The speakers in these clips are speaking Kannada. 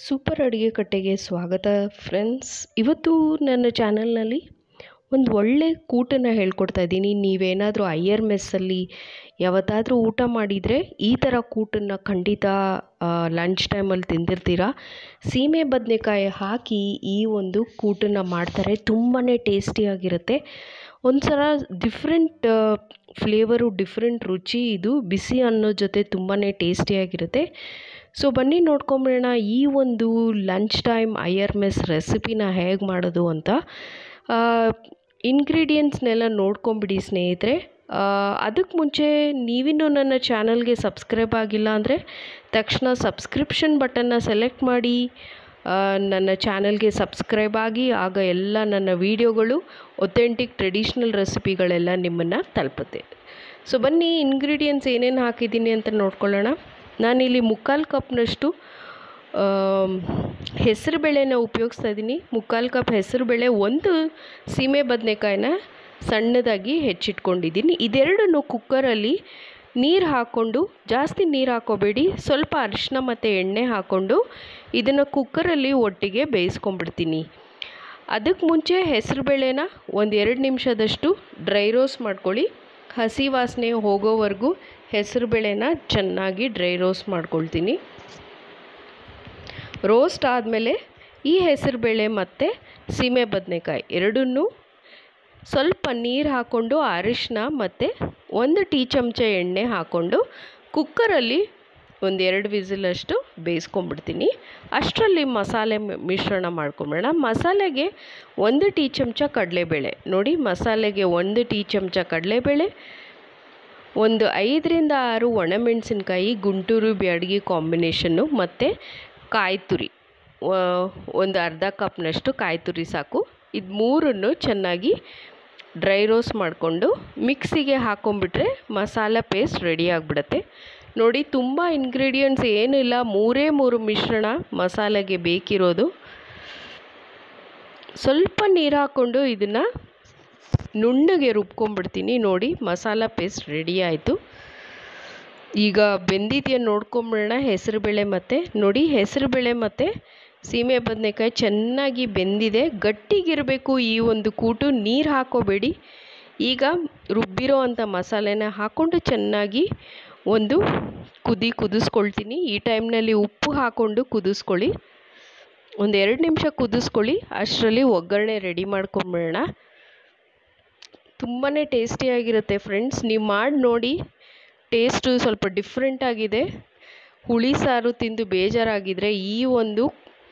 ಸೂಪರ್ ಅಡುಗೆ ಕಟ್ಟೆಗೆ ಸ್ವಾಗತ ಫ್ರೆಂಡ್ಸ್ ಇವತ್ತು ನನ್ನ ಚಾನಲ್ನಲ್ಲಿ ಒಂದು ಒಳ್ಳೆ ಕೂಟನ್ನು ಹೇಳ್ಕೊಡ್ತಾ ಇದ್ದೀನಿ ನೀವೇನಾದರೂ ಐಯರ್ ಮೆಸ್ಸಲ್ಲಿ ಯಾವತ್ತಾದರೂ ಊಟ ಮಾಡಿದರೆ ಈ ಥರ ಕೂಟನ್ನು ಖಂಡಿತ ಲಂಚ್ ಟೈಮಲ್ಲಿ ತಿಂದಿರ್ತೀರ ಸೀಮೆ ಬದನೆಕಾಯಿ ಹಾಕಿ ಈ ಒಂದು ಕೂಟನ್ನು ಮಾಡ್ತಾರೆ ತುಂಬಾ ಟೇಸ್ಟಿಯಾಗಿರುತ್ತೆ ಒಂದು ಸಲ ಡಿಫ್ರೆಂಟ್ ಫ್ಲೇವರು ಡಿಫ್ರೆಂಟ್ ರುಚಿ ಇದು ಬಿಸಿ ಅನ್ನೋ ಜೊತೆ ತುಂಬಾ ಟೇಸ್ಟಿಯಾಗಿರುತ್ತೆ ಸೊ ಬನ್ನಿ ನೋಡ್ಕೊಂಬಿಡೋಣ ಈ ಒಂದು ಲಂಚ್ ಟೈಮ್ ಐಯರ್ ಮೆಸ್ ರೆಸಿಪಿನ ಹೇಗೆ ಮಾಡೋದು ಅಂತ ಇಂಗ್ರೀಡಿಯೆಂಟ್ಸ್ನೆಲ್ಲ ನೋಡ್ಕೊಂಬಿಡಿ ಸ್ನೇಹಿತರೆ ಅದಕ್ಕೆ ಮುಂಚೆ ನೀವಿನ್ನೂ ನನ್ನ ಚಾನಲ್ಗೆ ಸಬ್ಸ್ಕ್ರೈಬ್ ಆಗಿಲ್ಲ ಅಂದರೆ ತಕ್ಷಣ ಸಬ್ಸ್ಕ್ರಿಪ್ಷನ್ ಬಟನ್ನ ಸೆಲೆಕ್ಟ್ ಮಾಡಿ ನನ್ನ ಚಾನಲ್ಗೆ ಸಬ್ಸ್ಕ್ರೈಬ್ ಆಗಿ ಆಗ ಎಲ್ಲ ನನ್ನ ವೀಡಿಯೋಗಳು ಒಥೆಂಟಿಕ್ ಟ್ರೆಡಿಷ್ನಲ್ ರೆಸಿಪಿಗಳೆಲ್ಲ ನಿಮ್ಮನ್ನು ತಲುಪುತ್ತೆ ಸೊ ಬನ್ನಿ ಇಂಗ್ರೀಡಿಯೆಂಟ್ಸ್ ಏನೇನು ಹಾಕಿದ್ದೀನಿ ಅಂತ ನೋಡ್ಕೊಳ್ಳೋಣ ನಾನಿಲ್ಲಿ ಮುಕ್ಕಾಲು ಕಪ್ನಷ್ಟು ಹೆಸರುಬೇಳೆನ ಉಪಯೋಗಿಸ್ತಾ ಇದ್ದೀನಿ ಮುಕ್ಕಾಲು ಕಪ್ ಹೆಸರುಬೇಳೆ ಒಂದು ಸೀಮೆ ಬದನೆಕಾಯಿನ ಸಣ್ಣದಾಗಿ ಹೆಚ್ಚಿಟ್ಕೊಂಡಿದ್ದೀನಿ ಇದೆರಡನ್ನು ಕುಕ್ಕರಲ್ಲಿ ನೀರು ಹಾಕ್ಕೊಂಡು ಜಾಸ್ತಿ ನೀರು ಹಾಕೋಬೇಡಿ ಸ್ವಲ್ಪ ಅರಿಶಿನ ಮತ್ತು ಎಣ್ಣೆ ಹಾಕ್ಕೊಂಡು ಇದನ್ನು ಕುಕ್ಕರಲ್ಲಿ ಒಟ್ಟಿಗೆ ಬೇಯಿಸ್ಕೊಂಬಿಡ್ತೀನಿ ಅದಕ್ಕೆ ಮುಂಚೆ ಹೆಸರುಬೇಳೆನ ಒಂದು ಎರಡು ನಿಮಿಷದಷ್ಟು ಡ್ರೈ ರೋಸ್ಟ್ ಮಾಡ್ಕೊಳ್ಳಿ ಹಸಿ ವಾಸನೆ ಹೋಗೋವರೆಗೂ ಹೆಸರುಬೇಳೆನ ಚೆನ್ನಾಗಿ ಡ್ರೈ ರೋಸ್ಟ್ ಮಾಡ್ಕೊಳ್ತೀನಿ ರೋಸ್ಟ್ ಆದಮೇಲೆ ಈ ಹೆಸರುಬೇಳೆ ಮತ್ತು ಸೀಮೆ ಬದನೆಕಾಯಿ ಎರಡನ್ನೂ ಸ್ವಲ್ಪ ನೀರು ಹಾಕ್ಕೊಂಡು ಅರಿಶಿನ ಮತ್ತು ಒಂದು ಟೀ ಚಮಚ ಎಣ್ಣೆ ಹಾಕ್ಕೊಂಡು ಕುಕ್ಕರಲ್ಲಿ ಒಂದೆರಡು ವಿಸಿಲಷ್ಟು ಬೇಯಿಸ್ಕೊಂಬಿಡ್ತೀನಿ ಅಷ್ಟರಲ್ಲಿ ಮಸಾಲೆ ಮಿಶ್ರಣ ಮಾಡ್ಕೊಂಬಿಡೋಣ ಮಸಾಲೆಗೆ ಒಂದು ಟೀ ಚಮಚ ಕಡಲೆಬೇಳೆ ನೋಡಿ ಮಸಾಲೆಗೆ ಒಂದು ಟೀ ಚಮಚ ಕಡಲೆಬೇಳೆ ಒಂದು ಐದರಿಂದ ಆರು ಒಣಮೆಣಸಿನ್ಕಾಯಿ ಗುಂಟೂರು ಬ್ಯಾಡಗಿ ಕಾಂಬಿನೇಷನ್ನು ಮತ್ತು ಕಾಯಿ ತುರಿ ಒಂದು ಅರ್ಧ ಕಪ್ನಷ್ಟು ಕಾಯಿ ತುರಿ ಸಾಕು ಇದು ಮೂರನ್ನು ಚೆನ್ನಾಗಿ ಡ್ರೈ ರೋಸ್ಟ್ ಮಾಡಿಕೊಂಡು ಮಿಕ್ಸಿಗೆ ಹಾಕ್ಕೊಂಬಿಟ್ರೆ ಮಸಾಲ ಪೇಸ್ಟ್ ರೆಡಿ ಆಗಿಬಿಡುತ್ತೆ ನೋಡಿ ತುಂಬ ಇಂಗ್ರೀಡಿಯೆಂಟ್ಸ್ ಏನಿಲ್ಲ ಮೂರೇ ಮೂರು ಮಿಶ್ರಣ ಮಸಾಲೆಗೆ ಬೇಕಿರೋದು ಸ್ವಲ್ಪ ನೀರು ಹಾಕ್ಕೊಂಡು ಇದನ್ನು ನುಣ್ಣಗೆ ರುಬ್ಕೊಂಬಿಡ್ತೀನಿ ನೋಡಿ ಮಸಾಲ ಪೇಸ್ಟ್ ರೆಡಿ ಆಯಿತು ಈಗ ಬೆಂದಿದೆಯಾ ನೋಡ್ಕೊಂಬಿಡೋಣ ಹೆಸರುಬೇಳೆ ಮತ್ತು ನೋಡಿ ಹೆಸರುಬೇಳೆ ಮತ್ತು ಸೀಮೆ ಬದನೆಕಾಯಿ ಚೆನ್ನಾಗಿ ಬೆಂದಿದೆ ಗಟ್ಟಿಗಿರಬೇಕು ಈ ಒಂದು ಕೂಟು ನೀರು ಹಾಕೋಬೇಡಿ ಈಗ ರುಬ್ಬಿರೋ ಅಂಥ ಮಸಾಲೆನ ಹಾಕ್ಕೊಂಡು ಚೆನ್ನಾಗಿ ಒಂದು ಕುದಿ ಕುದಿಸ್ಕೊಳ್ತೀನಿ ಈ ಟೈಮ್ನಲ್ಲಿ ಉಪ್ಪು ಹಾಕ್ಕೊಂಡು ಕುದಿಸ್ಕೊಳ್ಳಿ ಒಂದು ಎರಡು ನಿಮಿಷ ಕುದಿಸ್ಕೊಳ್ಳಿ ಅಷ್ಟರಲ್ಲಿ ಒಗ್ಗರಣೆ ರೆಡಿ ಮಾಡ್ಕೊಂಬಿಡೋಣ ತುಂಬಾ ಟೇಸ್ಟಿಯಾಗಿರುತ್ತೆ ಫ್ರೆಂಡ್ಸ್ ನೀವು ಮಾಡಿ ನೋಡಿ ಟೇಸ್ಟು ಸ್ವಲ್ಪ ಡಿಫ್ರೆಂಟ್ ಆಗಿದೆ ಹುಳಿ ಸಾರು ತಿಂದು ಬೇಜಾರಾಗಿದ್ದರೆ ಈ ಒಂದು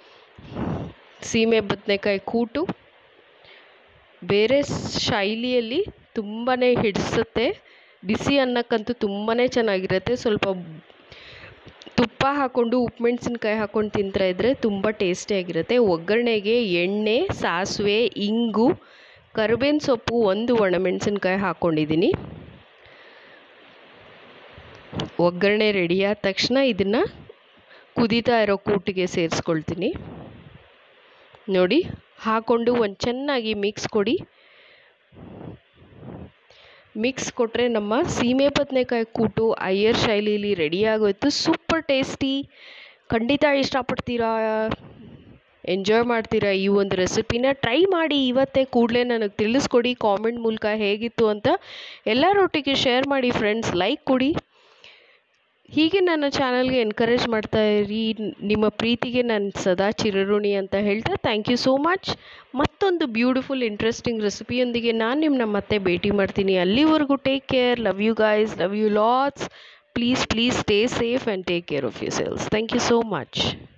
ಸೀಮೆ ಬದನೆಕಾಯಿ ಕೂಟು ಬೇರೆ ಶೈಲಿಯಲ್ಲಿ ತುಂಬಾ ಹಿಡಿಸುತ್ತೆ ಬಿಸಿ ಅನ್ನಕ್ಕಂತೂ ತುಂಬಾ ಚೆನ್ನಾಗಿರುತ್ತೆ ಸ್ವಲ್ಪ ತುಪ್ಪ ಹಾಕ್ಕೊಂಡು ಉಪ್ಪು ಮೆಣಸಿನ್ಕಾಯಿ ಹಾಕ್ಕೊಂಡು ತಿಂತಾ ಇದ್ದರೆ ತುಂಬ ಟೇಸ್ಟಿಯಾಗಿರುತ್ತೆ ಒಗ್ಗರಣೆಗೆ ಎಣ್ಣೆ ಸಾಸಿವೆ ಇಂಗು ಕರಿಬೇವಿನ ಸೊಪ್ಪು ಒಂದು ಒಣಮೆಣಸಿನ್ಕಾಯಿ ಹಾಕ್ಕೊಂಡಿದ್ದೀನಿ ಒಗ್ಗರಣೆ ರೆಡಿಯಾದ ತಕ್ಷಣ ಇದನ್ನು ಕುದೀತಾ ಇರೋ ಕೂಟಿಗೆ ಸೇರಿಸ್ಕೊಳ್ತೀನಿ ನೋಡಿ ಹಾಕ್ಕೊಂಡು ಒಂದು ಚೆನ್ನಾಗಿ ಮಿಕ್ಸ್ ಕೊಡಿ ಮಿಕ್ಸ್ ಕೊಟ್ಟರೆ ನಮ್ಮ ಸೀಮೆ ಬದನೆಕಾಯಿ ಕೂಟು ಅಯ್ಯರ್ ಶೈಲಿಲಿ ರೆಡಿ ಆಗೋಯ್ತು ಸೂಪರ್ ಟೇಸ್ಟಿ ಖಂಡಿತ ಇಷ್ಟಪಡ್ತೀರಾ ಎಂಜಾಯ್ ಮಾಡ್ತೀರಾ ಈ ಒಂದು ರೆಸಿಪಿನ ಟ್ರೈ ಮಾಡಿ ಇವತ್ತೇ ಕೂಡಲೇ ನನಗೆ ತಿಳಿಸ್ಕೊಡಿ ಕಾಮೆಂಟ್ ಮೂಲಕ ಹೇಗಿತ್ತು ಅಂತ ಎಲ್ಲರೊಟ್ಟಿಗೆ ಶೇರ್ ಮಾಡಿ ಫ್ರೆಂಡ್ಸ್ ಲೈಕ್ ಕೊಡಿ ಹೀಗೆ ನನ್ನ ಚಾನಲ್ಗೆ ಎನ್ಕರೇಜ್ ಮಾಡ್ತಾ ಇರಿ ನಿಮ್ಮ ಪ್ರೀತಿಗೆ ನಾನು ಸದಾ ಚಿರಋಣಿ ಅಂತ ಹೇಳ್ತಾ ಥ್ಯಾಂಕ್ ಯು ಸೋ ಮಚ್ ಮತ್ತೊಂದು ಬ್ಯೂಟಿಫುಲ್ ಇಂಟ್ರೆಸ್ಟಿಂಗ್ ರೆಸಿಪಿಯೊಂದಿಗೆ ನಾನು ನಿಮ್ಮನ್ನ ಮತ್ತೆ ಭೇಟಿ ಮಾಡ್ತೀನಿ ಅಲ್ಲಿವರೆಗೂ take care love you guys love you lots please please stay safe and take care of yourselves thank you so much